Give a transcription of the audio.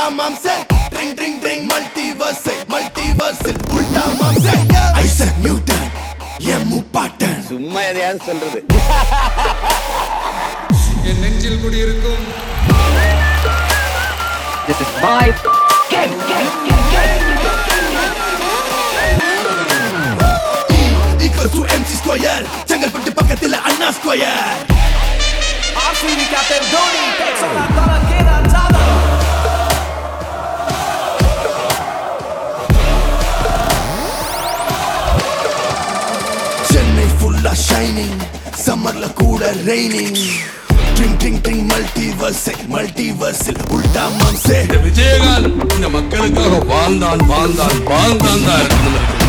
உல்டா மாம்சே drink drink drink multiverse மல்டிவர்ஸில் உல்டா மாம்சே ஐசக் நியூட்டன் என் முப்பாட்டன் சும்மா எதையாவது சொல்றது என் நெஞ்சில் குடியிருக்கும் equal to MC square Chengalpattu பக்கத்தில் Anna square RCB captain Dhoni takes on Antara Kedan Jadhav. Chennai ஃபுல்லா ஷைனிங் சம்மர்ல கூட raining drink drink drink multiverse மல்டிவர்ஸில் உல்டா மாம்சே விஜயகாந்த் இந்த மக்களுக்காக வாழ்ந்தான் வாழ்ந்தான் வாழ்ந்தான் தான் இருக்கணும்